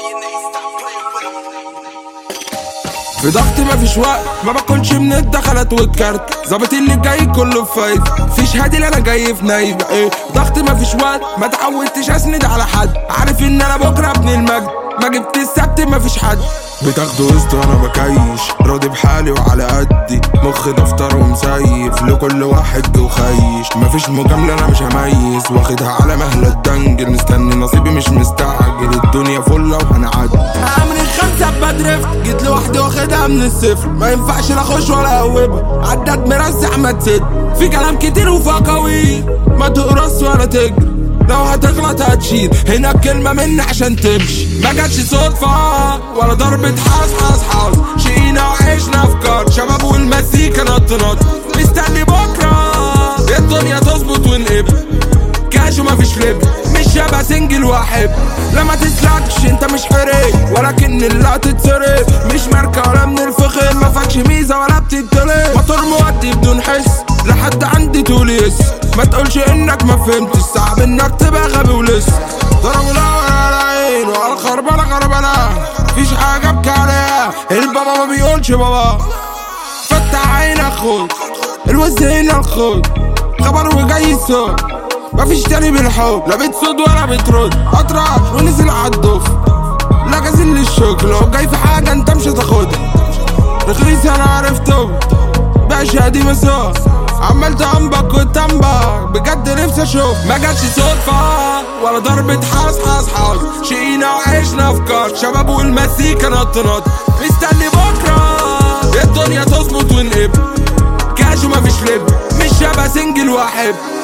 في ضغط مفيش وقت ما باكلش من الدخلات والكارت ظابط اللي جاي كله في فايد فيش هادي انا جاي في نايب ايه ضغط مفيش وقت ما تعودتش اسند على حد عارف ان انا بكره ابن المجد ما جبت السبت مفيش حد بتاخدوا وسط وانا بكيش راضي بحالي وعلى قدي مخ دفتر ومسيف لكل واحد وخيش مفيش مجاملة انا مش هميز واخدها على مهلة الدنجل مستني نصيبي مش مستعجل الدنيا فلة وهنعدي عامل الخمسة بدرفت جيت لوحدي واخدها من الصفر ما ينفعش لا اخش ولا اقوبها عداد مرزع ما تسد في كلام كتير وفقاوي ما تقرص ولا تجري لو هتغلط هتشيل هنا كلمة مني عشان تمشي ما جاتش صدفة ولا ضربة حاس حاس حاس شقينا وعيشنا في كار شباب والمزيكا نط نط مستني بكرة الدنيا تظبط ونقب كاش ومفيش لب مش شبه سنجل واحب لما تسلكش انت مش حريق ولكن اللي هتتصرف مش ماركة ولا من الفخر ما فاكش ميزة ولا بتتطلب موتور مودي بدون حس لحد عندي طول يس ما تقولش انك ما فهمتش صعب انك تبقى غبي ولسه ضربوا الاول على العين وعلى الخربانة خربانة مفيش حاجة ابكي عليها البابا ما بيقولش بابا فتح عينك خد الوز هنا الخد خبر وجاي الصوت مفيش تاني بالحب لا بتصد ولا بترد اطرح ونزل عالضف لا جازل للشغل لو جاي في حاجة انت مش هتاخدها رخيص انا عرفته باشا دي مسار عمال تنبك وتنبك بجد نفسي اشوف ما جاتش صدفة ولا ضربة حاس حاس حاس شقينا وعيشنا في كار شباب والمزيكا نط نط مستني بكرة الدنيا تظبط ونقب كاش ومفيش لب مش شبه سنجل واحد